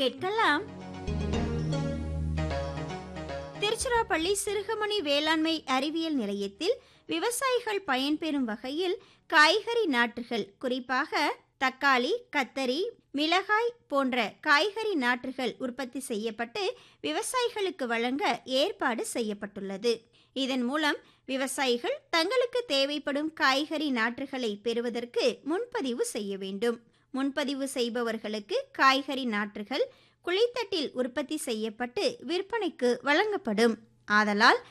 கேட்கலாம் திருச்சிராப்பள்ளி சிறுகமணி வேளாண்மை அறிவியல் நிலையத்தில் விவசாயிகள் பயன்பெறும் வகையில் காய்கறி நாற்றுகள் குறிப்பாக தக்காளி கத்தரி மிளகாய் போன்ற காய்கறி நாற்றுகள் உற்பத்தி செய்யப்பட்டு விவசாயிகளுக்கு வழங்க ஏற்பாடு செய்யப்பட்டுள்ளது இதன் மூலம் விவசாயிகள் தங்களுக்கு தேவைப்படும் காய்கறி நாற்றுகளை பெறுவதற்கு முன்பதிவு செய்ய வேண்டும் முன்பதிவு செய்பவர்களுக்கு காய்கறி நாற்றுகள் குளித்தட்டில் உற்பத்தி செய்யப்பட்டு விற்பனைக்கு வழங்கப்படும் ஆதலால்